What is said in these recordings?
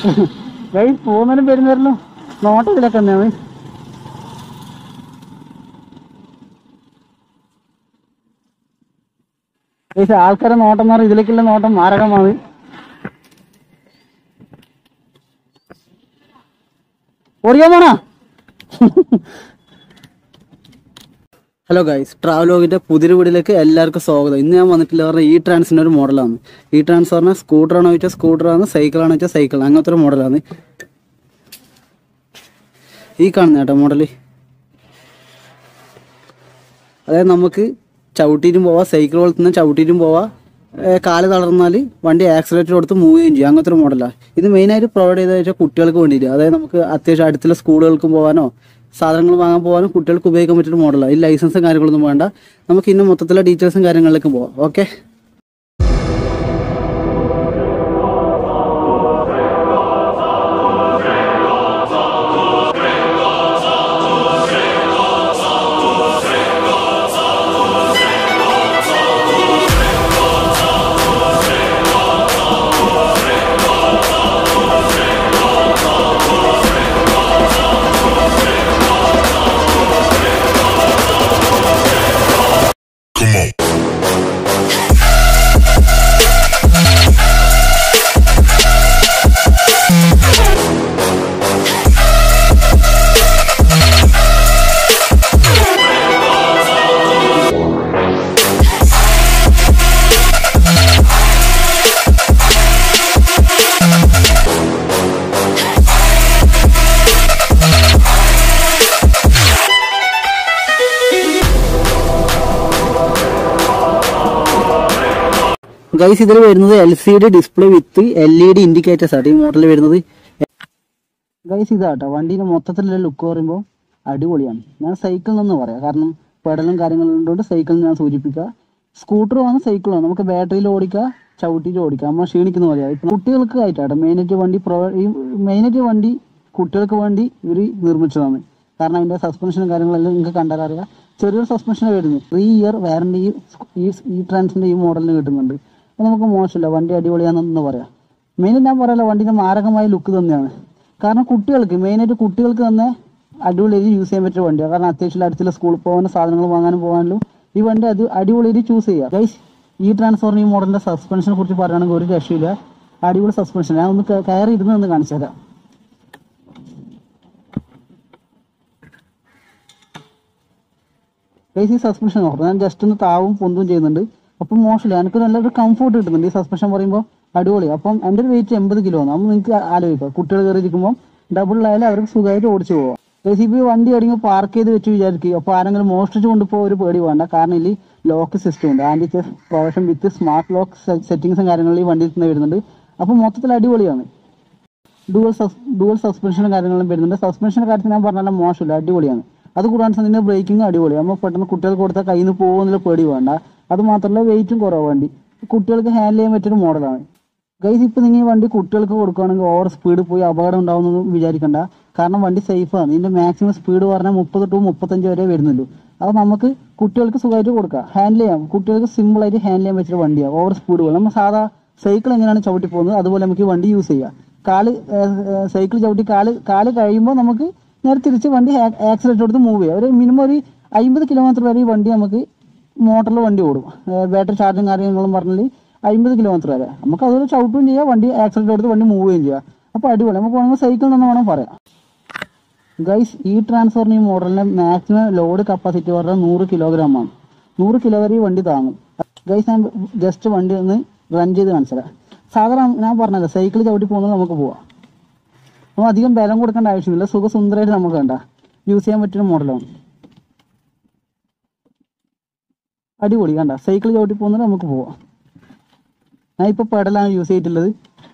Guys പോകുന്നതിനും വരുന്നവരിലും നോട്ടം ഇതിലൊക്കെ തന്നെയാണ് ഗൈസ് ആൾക്കാരെ നോട്ടം എന്ന് പറഞ്ഞാൽ ഇതിലേക്കുള്ള നോട്ടം മാരകമാണ് ഓടിയാ പോണാ ഹലോ ഗൈസ് ട്രാവലോഗിന്റെ പുതിയൊരു വീഡിയോയിലേക്ക് എല്ലാവർക്കും സ്വാഗതം ഇന്ന് ഞാൻ വന്നിട്ടില്ല പറഞ്ഞാൽ ഈ ട്രാൻസിന്റെ ഒരു മോഡലാണ് ഈ ട്രാൻസ് പറഞ്ഞാൽ സ്കൂട്ടറാണോ വെച്ചാൽ സ്കൂട്ടറാണ് സൈക്കിളാണോ വെച്ചാൽ സൈക്കിൾ അങ്ങനത്തെ ഒരു മോഡലാണ് ഈ കാണുന്ന കേട്ടോ മോഡല് അതായത് നമുക്ക് ചവിട്ടിയിട്ടും പോവാം സൈക്കിൾ പോലെ തന്നെ ചവിട്ടിയിട്ടും പോവാം ഏഹ് കാല് തളർന്നാൽ വണ്ടി ആക്സിലേറ്റർ കൊടുത്ത് മൂവ് ചെയ്യുകയും ചെയ്യും അങ്ങനത്തെ ഒരു മോഡലാണ് ഇത് മെയിനായിട്ട് പ്രൊവൈഡ് ചെയ്തത് വെച്ചാൽ കുട്ടികൾക്ക് വേണ്ടിയിട്ട് അതായത് നമുക്ക് അത്യാവശ്യം അടുത്തുള്ള സ്കൂളുകൾക്ക് പോകാനോ സാധനങ്ങൾ വാങ്ങാൻ പോകാനും കുട്ടികൾക്ക് ഉപയോഗിക്കാൻ പറ്റിയൊരു മോഡലാണ് ഈ ലൈസൻസും കാര്യങ്ങളൊന്നും വേണ്ട നമുക്ക് ഇന്ന് മൊത്തത്തിലുള്ള ഡീറ്റെയിൽസും കാര്യങ്ങളിലേക്കും പോവാം ഓക്കെ Come on. ഗൈസ് ഇതിൽ വരുന്നത് L C D display with L E D indicators ആണ് ഈ മോഡൽ വരുന്നത് ഗൈസ് ഇതാട്ടോ വണ്ടീൻ്റെ മൊത്തത്തിലുള്ള ലുക്ക് പറയുമ്പോൾ അടിപൊളിയാണ് ഞാൻ സൈക്കിൾ എന്ന് പറയാം കാരണം പെടലും കാര്യങ്ങളും കൊണ്ട് സൈക്കിൾ ഞാൻ സൂചിപ്പിക്കുക സ്കൂട്ടറുമാണ് സൈക്കിളാണ് നമുക്ക് ബാറ്ററിയിൽ ഓടിക്കുക ചവിട്ടിയിൽ ഓടിക്കുക നമ്മൾ ക്ഷീണിക്കുന്ന പോലെയാണ് ഇപ്പം കുട്ടികൾക്ക് ആയിട്ടാണ് മെയിനായിട്ട് വണ്ടി പ്രൊവൈഡ് ഈ മെയിനായിട്ട് വണ്ടി കുട്ടികൾക്ക് വേണ്ടി ഇവർ നിർമ്മിച്ചതാണ് കാരണം അതിൻ്റെ സസ്പെൻഷനും കാര്യങ്ങളെല്ലാം നിങ്ങൾക്ക് കണ്ടാൽ അറിയാം ചെറിയൊരു സസ്പെൻഷൻ വരുന്നു ത്രീ ഇയർ വാറണ്ടി ഈ ഈ ട്രാൻസിൻ്റെ ഈ മോഡലിന് കിട്ടുന്നുണ്ട് അപ്പോൾ നമുക്ക് മോശമില്ല വണ്ടി അടിപൊളിയാണെന്ന് പറയാം മെയിനായിട്ട് ഞാൻ പറയല വണ്ടിൻ്റെ മാരകമായ ലുക്ക് തന്നെയാണ് കാരണം കുട്ടികൾക്ക് മെയിനായിട്ട് കുട്ടികൾക്ക് തന്നെ അടിപൊളിയായി യൂസ് ചെയ്യാൻ പറ്റിയ വണ്ടിയാണ് കാരണം അത്യാവശ്യം അടുത്തുള്ള സ്കൂളിൽ പോകാനും സാധനങ്ങൾ വാങ്ങാനും പോകാനും ഈ വണ്ടി അത് അടിപൊളിയായിട്ട് ചൂസ് ചെയ്യുക ഗൈസ് ഈ ട്രാൻസ്ഫോറിന് ഈ മോഡലിൻ്റെ സസ്പെൻഷനെ കുറിച്ച് പറയുകയാണെങ്കിൽ ഒരു രക്ഷയില്ല അടിപൊളി സസ്പെൻഷൻ ഞാൻ ഒന്ന് ക- കയറി ഇരുന്ന് ഒന്ന് കാണിച്ചു തരാം ഗൈസ് ഈ സസ്പെൻഷൻ നോക്കണം ഞാൻ ജസ്റ്റ് ഒന്ന് താവും പൊന്തും ചെയ്യുന്നുണ്ട് അപ്പം മോശമില്ല എനിക്ക് നല്ലൊരു കംഫോർട്ട് കിട്ടുന്നുണ്ട് ഈ സസ്പെൻഷൻ പറയുമ്പോൾ അടിപൊളി അപ്പം എൻ്റെ ഒരു വെയിറ്റ് എൺപത് കിലോ ആണ് അപ്പം നിങ്ങൾക്ക് ആലോചിക്കാം കുട്ടികൾ കയറി ഇരിക്കുമ്പോൾ ഡബിളിലായാലും അവർക്ക് സുഖമായിട്ട് ഓടിച്ചു പോവാം ഗൈസ് ഇപ്പോൾ ഈ വണ്ടി അടിങ്ങി പാർക്ക് ചെയ്ത് വെച്ച് വിചാരിക്കുക അപ്പോൾ ആരെങ്കിലും മോഷ്ടിച്ച് കൊണ്ടുപോകാൻ ഒരു പേടി വേണ്ട കാരണം ഇതിൽ ലോക്ക് സിസ്റ്റം ഉണ്ട് ആൻറ്റി ചെസ് പ്രൊവഷൻ വിത്ത് സ്മാർട്ട് ലോക്ക് സെറ്റിങ്സും കാര്യങ്ങളും ഈ വണ്ടിയിൽ തന്നെ വരുന്നുണ്ട് അപ്പോൾ മൊത്തത്തിൽ അടിപൊളിയാണ് ഡുവൽ സസ് ഡുവൽ സസ്പെൻഷനും കാര്യങ്ങളും വരുന്നുണ്ട് സസ്പെൻഷൻ്റെ കാര്യത്തിൽ ഞാൻ പറഞ്ഞാൽ മോശമില്ല അടിപൊളിയാണ് അത് കൂടാണ്ട് ഇതിന്റെ ബ്രേക്കിംഗ് അടിപൊളിയാണ് നമ്മൾ പെട്ടെന്ന് കുട്ടികൾക്ക് കൊടുത്താൽ കയ്യിൽ നിന്ന് പോകുന്നുള്ള പേടി വേണ്ട അത് മാത്രമല്ല വെയിറ്റും കുറവ് വണ്ടി കുട്ടികൾക്ക് ഹാൻഡിൽ ചെയ്യാൻ പറ്റിയൊരു മോഡലാണ് ഗൈസ് ഇപ്പം നിങ്ങൾ ഈ വണ്ടി കുട്ടികൾക്ക് കൊടുക്കുകയാണെങ്കിൽ ഓവർ സ്പീഡ് പോയി അപകടം ഉണ്ടാവുന്നതും വിചാരിക്കണ്ട കാരണം വണ്ടി സേഫാണ് ഇതിന്റെ മാക്സിമം സ്പീഡ് പറഞ്ഞാൽ മുപ്പത് ടു മുപ്പത്തഞ്ച് വരെ വരുന്നുള്ളൂ അത് നമുക്ക് കുട്ടികൾക്ക് സുഖമായിട്ട് കൊടുക്കാം ഹാൻഡിൽ ചെയ്യാം കുട്ടികൾക്ക് സിമ്പിൾ ആയിട്ട് ഹാൻഡിൽ ചെയ്യാൻ പറ്റിയ വണ്ടിയാണ് ഓവർ സ്പീഡ് പോലെ നമ്മൾ സാധാ സൈക്കിൾ എങ്ങനെയാണ് ചവിട്ടി പോകുന്നത് അതുപോലെ നമുക്ക് ഈ വണ്ടി യൂസ് ചെയ്യാം കാല് സൈക്കിൾ ചവിട്ടി കാല് കാല് കഴിയുമ്പോൾ നമുക്ക് നേരെ തിരിച്ച് വണ്ടി ആക്സിലേറ്റർ കൊടുത്ത് മൂവ് ചെയ്യാം ഒരു മിനിമം ഒരു അമ്പത് കിലോമീറ്റർ വരെ ഈ വണ്ടി നമുക്ക് മോട്ടറിൽ വണ്ടി ഓടും ബാറ്ററി ചാർജും കാര്യങ്ങളും പറഞ്ഞാൽ അമ്പത് കിലോമീറ്റർ വരെ നമുക്ക് അതൊരു ചവിട്ടുകയും ചെയ്യാം വണ്ടി ആക്സിലേറ്റർ എടുത്ത് വണ്ടി മൂവ് ചെയ്യുകയും ചെയ്യാം അപ്പോൾ അടിപൊളി നമുക്ക് വേണമെങ്കിൽ സൈക്കിൾ എന്ന് വേണം പറയാം ഗൈസ് ഈ ട്രാൻസ്ഫറിന് ഈ മോഡലിന്റെ മാക്സിമം ലോഡ് കപ്പാസിറ്റി പറഞ്ഞാൽ നൂറ് കിലോഗ്രാം ആണ് നൂറ് കിലോ വരെ ഈ വണ്ടി താങ്ങും ഗൈസ് ഞാൻ ജസ്റ്റ് വണ്ടി ഒന്ന് റൺ ചെയ്ത് കാണിച്ചുതരാം സാധാരണ ഞാൻ പറഞ്ഞല്ലോ സൈക്കിൾ ചവിട്ടി പോകുന്നത് നമുക്ക് പോവാം അപ്പോൾ അധികം ബലം കൊടുക്കേണ്ട ആവശ്യമില്ല സുഖസുന്ദരമായിട്ട് നമുക്ക് വേണ്ട യൂസ് ചെയ്യാൻ പറ്റുന്ന മോഡലാണ് അടിപൊളി കണ്ട സൈക്കിൾ ചവിട്ടി പോകുന്നത് നമുക്ക് പോവാം ഞാൻ ഇപ്പോൾ പെഡലാണ് യൂസ് ചെയ്തിട്ടുള്ളത്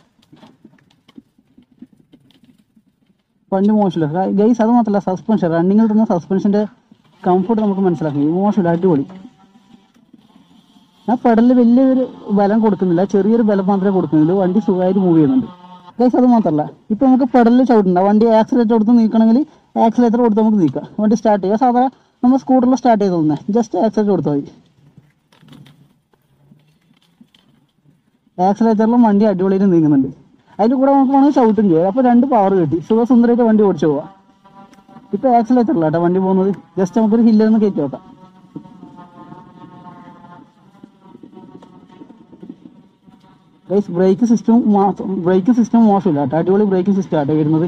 വണ്ടി മോശമില്ല ഗൈസ് അത് മാത്രമല്ല സസ്പെൻഷൻ റണ്ണിങ്ങിൽ തന്നെ സസ്പെൻഷൻ്റെ കംഫർട്ട് നമുക്ക് മനസ്സിലാക്കി മോശമില്ല അടിപൊളി ഞാൻ പെഡലിൽ വലിയൊരു ബലം കൊടുക്കുന്നില്ല ചെറിയൊരു ബലം മാത്രമേ കൊടുക്കുന്നുള്ളൂ വണ്ടി സുഖമായിട്ട് മൂവ് ചെയ്യുന്നുണ്ട് ഗൈസ് അത് മാത്രമല്ല ഇപ്പൊ നമുക്ക് പെഡലിൽ ചവിട്ടണ്ട വണ്ടി ആക്സിലേറ്റർ കൊടുത്ത് നീക്കണമെങ്കിൽ ആക്സിലേറ്റർ കൊടുത്ത് നമുക്ക് നീക്കാം വണ്ടി സ്റ്റാർട്ട് ചെയ്യുക സാധാരണ നമ്മൾ സ്കൂട്ടറിൽ സ്റ്റാർട്ട് ചെയ്ത് തന്നെ ജസ്റ്റ് ആക്സിലേറ്റർ കൊടുത്താൽ മതി ആക്സിലേറ്ററിലും വണ്ടി അടിപൊളിയായിട്ട് നീങ്ങുന്നുണ്ട് അതിന്റെ കൂടെ നമുക്ക് വേണമെങ്കിൽ ചവിട്ടും ചെയ്യാം അപ്പൊ രണ്ട് പവർ കിട്ടി സുഖസുന്ദരമായിട്ട് വണ്ടി ഓടിച്ചു പോവാം ഇപ്പൊ ആക്സിലേറ്റർ അല്ല കേട്ടോ വണ്ടി പോകുന്നത് ജസ്റ്റ് നമുക്കൊരു ഹില്ലിൽ നിന്ന് കയറ്റി വെക്കാം guys brake system brake system മോശമില്ല കേട്ടോ അടിപൊളി ബ്രേക്കിംഗ് സിസ്റ്റം ആട്ടോ വരുന്നത്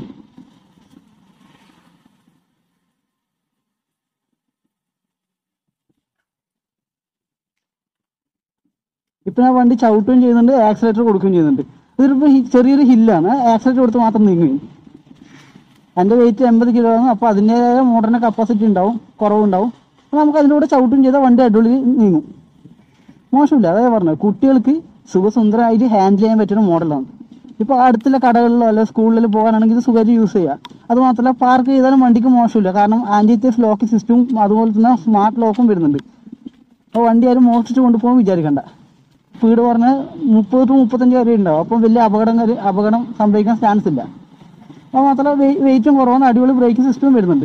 ഇപ്പൊ ഞാൻ വണ്ടി ചവിട്ടുകയും ചെയ്യുന്നുണ്ട് ആക്സിലേറ്റർ കൊടുക്കുകയും ചെയ്യുന്നുണ്ട് ഇതിപ്പോ ഹി- ചെറിയൊരു ഹില്ലാണ് ആക്സിലേറ്റർ കൊടുത്ത് മാത്രം നീങ്ങും എൻ്റെ വെയിറ്റ് എൺപത് കിലോ ആണ് അപ്പോൾ അതിൻ്റെതായ മോട്ടറിന് കപ്പാസിറ്റി ഉണ്ടാവും കുറവുണ്ടാവും അപ്പോൾ നമുക്ക് അതിലൂടെ ചവിട്ടും ചെയ്താൽ വണ്ടി അടിപൊളി നീങ്ങും മോശമില്ല അതേ പറഞ്ഞത് കുട്ടികൾക്ക് സുഖസുന്ദരമായിട്ട് ഹാൻഡിൽ ചെയ്യാൻ പറ്റുന്ന മോഡലാണ് ഇപ്പോൾ അടുത്തുള്ള കടകളിലോ അല്ലെങ്കിൽ സ്കൂളിൽ പോകാനാണെങ്കിൽ ഇത് സുഖമായിട്ട് യൂസ് ചെയ്യാം അത് മാത്രമല്ല പാർക്ക് ചെയ്താലും വണ്ടിക്ക് മോശമില്ല കാരണം ആൻറ്റിത്തേസ് ലോക്കിംഗ് സിസ്റ്റവും അതുപോലെ തന്നെ സ്മാർട്ട് ലോക്കും വരുന്നുണ്ട് അപ്പോൾ വണ്ടി ആരും മോഷ്ടിച്ച് കൊണ്ടുപോകാൻ വിചാരിക്കണ്ട സ്പീഡ് പറഞ്ഞാൽ മുപ്പത് ടു മുപ്പത്തഞ്ച് വരെ ഉണ്ടാവും അപ്പം വലിയ അപകടം കരി- അപകടം സംഭവിക്കാൻ ചാൻസ് ഇല്ല അപ്പോൾ മാത്രമല്ല വെയിറ്റും കുറവാണ് അടിപൊളി ബ്രേക്കിംഗ് സിസ്റ്റവും വരുന്നുണ്ട്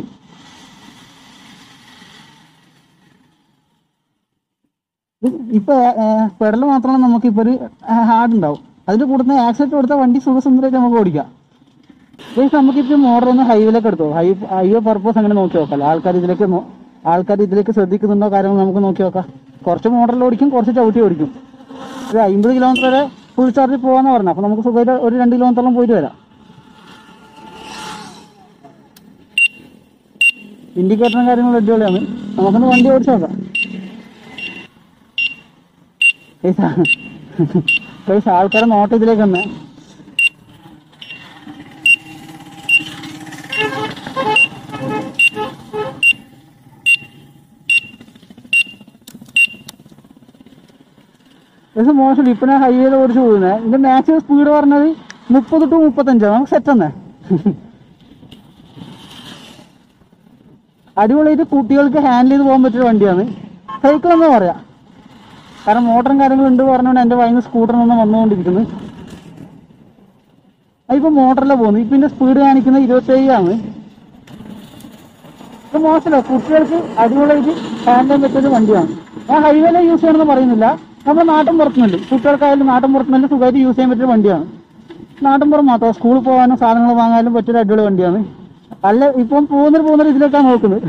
ഇത് ഇപ്പൊ പെഡൽ മാത്രമാണ് നമുക്ക് ഇപ്പൊ ഒരു ഹാർഡ് ഉണ്ടാവും അതിന്റെ കൂടെ തന്നെ ആക്സിഡന്റ് കൊടുത്താൽ വണ്ടി സുഖസുന്ദരമായിട്ട് നമുക്ക് ഓടിക്കാം ഗൈസ് നമുക്കിപ്പോ മോഡൽ ഒന്ന് ഹൈവേയിലേക്ക് എടുത്തോ ഹൈ ഹൈവേ പർപ്പസ് അങ്ങനെ നോക്കി നോക്കാം ആൾക്കാർ ഇതിലേക്ക് നോ- ആൾക്കാർ ഇതിലേക്ക് ശ്രദ്ധിക്കുന്നുണ്ടോ കാര്യങ്ങൾ നമുക്ക് നോക്കി നോക്കാം കുറച്ച് മോഡലിൽ ഓടിക്കും കുറച്ച് ചവിട്ടി ഓടിക്കും ഒരു അമ്പത് കിലോമീറ്റർ വരെ ഫുൾ ചാർജ് പോകാന്ന് പറഞ്ഞു അപ്പൊ നമുക്ക് സുഖമായിട്ട് ഒരു രണ്ട് കിലോമീറ്ററോളം പോയിട്ട് വരാം ഇൻഡിക്കേറ്ററും കാര്യങ്ങളും അടിപൊളിയാണ് നമുക്കൊന്ന് വണ്ടി ഓടിച്ചു നോക്കാം പൈസ ആൾക്കാരെ നോട്ട് ഇതിലേക്ക് തന്നെ ഇത് മോശം ഇപ്പൊ ഞാൻ ഹൈവേയിൽ ഓടിച്ചു പോകുന്നത് ഇതിന്റെ മാക്സിമം സ്പീഡ് പറഞ്ഞത് മുപ്പത് ടു മുപ്പത്തഞ്ചാണ് നമുക്ക് സെറ്റ് തന്നെ അടിപൊളിയായിട്ട് കുട്ടികൾക്ക് ഹാൻഡിൽ ചെയ്ത് പോകാൻ പറ്റിയ വണ്ടിയാണ് സൈക്കിൾ എന്ന് പറയാം കാരണം മോട്ടറും കാര്യങ്ങളും ഉണ്ട് പറഞ്ഞുകൊണ്ട് എൻ്റെ വൈകുന്ന സ്കൂട്ടറിൽ നിന്ന് വന്നുകൊണ്ടിരിക്കുന്നത് അതിപ്പോ മോട്ടറിലെ പോകുന്നു ഇപ്പൊ ഇതിന്റെ സ്പീഡ് കാണിക്കുന്നത് ഇരുപത്തേഴാണ് ഇത് മോശമല്ല കുട്ടികൾക്ക് അടിപൊളിയായിട്ട് ഹാൻഡിൽ ചെയ്യാൻ പറ്റിയൊരു വണ്ടിയാണ് ഞാൻ ഹൈവേയിലെ യൂസ് ചെയ്യണമെന്ന് പറയുന്നില്ല നമ്മുടെ നാട്ടിൻ പുറത്തുനിന്നുണ്ട് കുട്ടികൾക്കായാലും നാട്ടിൻ പുറത്തുനിന്ന് സുഖമായിട്ട് യൂസ് ചെയ്യാൻ പറ്റിയ വണ്ടിയാണ് നാട്ടിൻ പുറം മാത്രം സ്കൂളിൽ പോകാനും സാധനങ്ങൾ വാങ്ങാനും പറ്റിയൊരു അടിപൊളി വണ്ടിയാണ് അല്ല ഇപ്പം പോകുന്നൊരു പോകുന്നൊരു ഇതിലേക്കാണ് നോക്കുന്നത്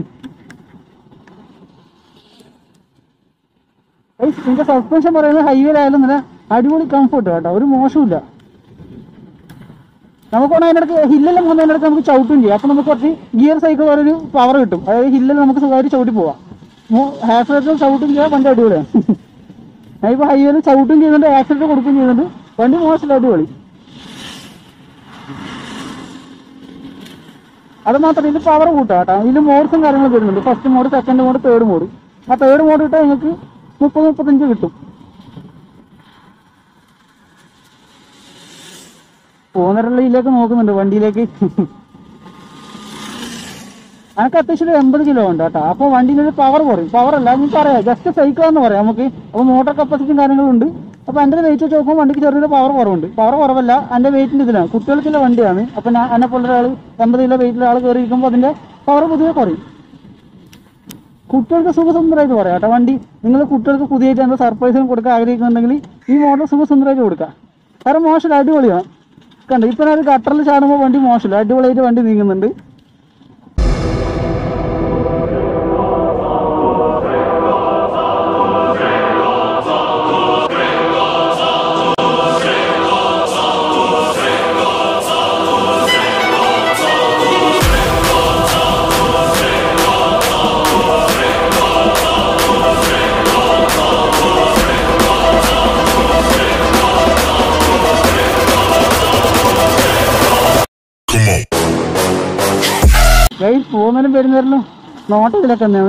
ഗൈസ്, ഇതിന്റെ സസ്പെൻഷൻ പറയുന്നത് ഹൈവേയിലായാലും നല്ല അടിപൊളി കംഫർട്ട് കേട്ടോ ഒരു മോശമില്ല നമുക്ക് വേണമെങ്കിൽ അതിനിടയ്ക്ക് ഹില്ലെല്ലാം പോകുന്നതിനിടയ്ക്ക് നമുക്ക് ചവിട്ടും ചെയ്യാം അപ്പൊ നമുക്ക് കുറച്ച് ഗിയർ സൈക്കിൾ ഒരു പവർ കിട്ടും അതായത് ഹില്ലിൽ നമുക്ക് സുഖമായിട്ട് ചവിട്ടി പോവാം ആക്സിലേറ്റർ ചവിട്ടും ചെയ്യാം വണ്ടി അടിപൊളിയാണ് ഞാനിപ്പോ ഹൈവേയിൽ ചവിട്ടും ചെയ്യുന്നുണ്ട് ആക്സിലേറ്റർ കൊടുക്കുകയും ചെയ്യുന്നുണ്ട് വണ്ടി മോശമില്ല അടിപൊളി അത് മാത്രമല്ല ഇതിൽ പവർ കൂട്ടാം കേട്ടോ ഇതിൽ മോഡ്സും കാര്യങ്ങളൊക്കെ വരുന്നുണ്ട് first mode second mode third mode ആ തേർഡ് മോഡ് ഇട്ടാൽ നിങ്ങൾക്ക് മുപ്പത് മുപ്പത്തഞ്ച് കിട്ടും പോകുന്നവരുടെ ഇതിലേക്ക് നോക്കുന്നുണ്ട് വണ്ടിയിലേക്ക് അനക്ക് അത്യാവശ്യം ഒരു എൺപത് കിലോ ഉണ്ട് കേട്ടോ അപ്പോൾ വണ്ടിയിൽ ഒരു പവർ കുറയും പവർ അല്ല നിങ്ങൾക്ക് പറയാം ജസ്റ്റ് സൈക്കിൾ എന്ന് പറയാം നമുക്ക് അപ്പോൾ മോട്ടോർ കപ്പാസിറ്റിയും കാര്യങ്ങളുണ്ട് അപ്പോൾ എൻ്റെ വെയിറ്റ് വെച്ച് നോക്കുമ്പോൾ വണ്ടിക്ക് ചെറിയൊരു പവർ കുറവുണ്ട് പവർ കുറവല്ല എൻ്റെ വെയിറ്റിൻ്റെ ഇതിലാണ് കുട്ടികൾക്കുള്ള വണ്ടിയാണ് അപ്പോൾ ഞാൻ എന്നെ പോലെ ഒരാൾ എൺപത് കിലോ വെയിറ്റിലുള്ള ആൾ കയറി ഇരിക്കുമ്പോൾ അതിൻ്റെ പവർ പൊതുവെ കുറയും കുട്ടികൾക്ക് സുഖസുന്ദരമായിട്ട് പറയാം കേട്ടോ വണ്ടി നിങ്ങൾ കുട്ടികൾക്ക് പുതിയതായിട്ട് എന്താ സർപ്രൈസും കൊടുക്കാൻ ആഗ്രഹിക്കുന്നുണ്ടെങ്കിൽ ഈ മോഡൽ സുഖസുന്ദരമായിട്ട് കൊടുക്കാം കാരണം മോശമില്ല അടിപൊളിയാണ് കണ്ടോ ഇപ്പം ഞാൻ ഒരു ഗട്ടറിൽ ചാടുമ്പോൾ വണ്ടി മോശമില്ല അടിപൊളിയായിട്ട് വണ്ടി നീങ്ങുന്നുണ്ട് Come on. ഗൈസ് പോകുന്നതിനും വരുന്നവരിലും നോട്ട് ഇതിലൊക്കെ തന്നെയാണ്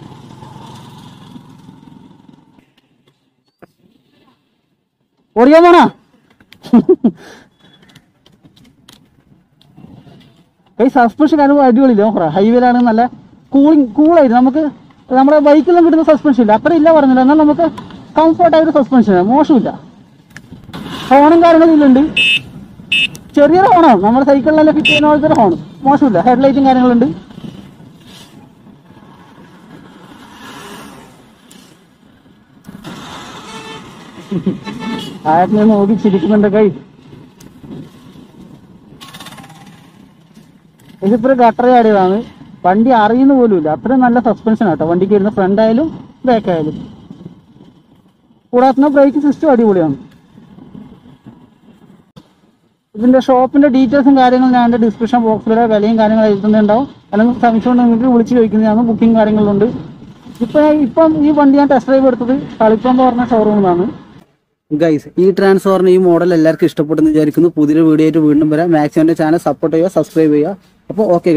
ഓടിക്കാൻ പോണാ ഈ സസ്പെൻഷൻ അനുഭവം അടിപൊളിയില്ല നോക്കറ ഹൈവേയിലാണ് നല്ല കൂളിംഗ് കൂളായിട്ട് നമുക്ക് നമ്മുടെ ബൈക്കിലും കിട്ടുന്ന സസ്പെൻഷൻ ഇല്ല അത്ര ഇല്ല പറഞ്ഞില്ല എന്നാൽ നമുക്ക് കംഫർട്ടായ ഒരു സസ്പെൻഷൻ മോശമില്ല ഹോണും കാര്യങ്ങളും ഇതിലുണ്ട് ചെറിയൊരു ഹോണാണ് നമ്മുടെ സൈക്കിളിലെല്ലാം ഫിറ്റ് ചെയ്യുന്ന പോലത്തെ ഒരു ഹോൺ മോശമില്ല ഹെഡ്ലൈറ്റും കാര്യങ്ങളുണ്ട് ആയിരത്തിനെ നോക്കി ചിരിക്കുന്നുണ്ട് കൈ ഇതിപ്പോ ഒരു ഗട്ടർ ചാടിയതാണ് വണ്ടി അറിയുന്ന പോലും ഇല്ല അത്രയും നല്ല സസ്പെൻഷൻ ആട്ടോ വണ്ടിക്ക് വരുന്ന ഫ്രണ്ട് ആയാലും ബാക്ക് ആയാലും കൂടാതെ ബ്രേക്ക് സിസ്റ്റം അടിപൊളിയാണ് ഇതിന്റെ ഷോപ്പിന്റെ ഡീറ്റെയിൽസും കാര്യങ്ങളും ഞാൻ എന്റെ ഡിസ്ക്രിപ്ഷൻ ബോക്സിലെ വിലയും കാര്യങ്ങളും എഴുതുന്നുണ്ടാവും അല്ലെങ്കിൽ സംശയം നിങ്ങൾക്ക് വിളിച്ച് ചോദിക്കുന്നതാണ് ബുക്കിംഗ് കാര്യങ്ങളുണ്ട് ഇപ്പൊ ഇപ്പം ഈ വണ്ടി ഞാൻ ടെസ്റ്റ് ഡ്രൈവ് എടുത്തത് കളിപ്പം പറഞ്ഞ ഷോറൂമിൽ നിന്നാണ് ഗൈസ് ഈ ട്രാൻസ്ഫോറിന് ഈ മോഡൽ എല്ലാവർക്കും ഇഷ്ടപ്പെട്ടെന്ന് വിചാരിക്കുന്നു പുതിയൊരു വീഡിയോ ആയിട്ട് വീണ്ടും വരാം മാക്സിമം എൻ്റെ ചാനൽ സപ്പോർട്ട് ചെയ്യുക സബ്സ്ക്രൈബ് ചെയ്യുക അപ്പോൾ ഓക്കെ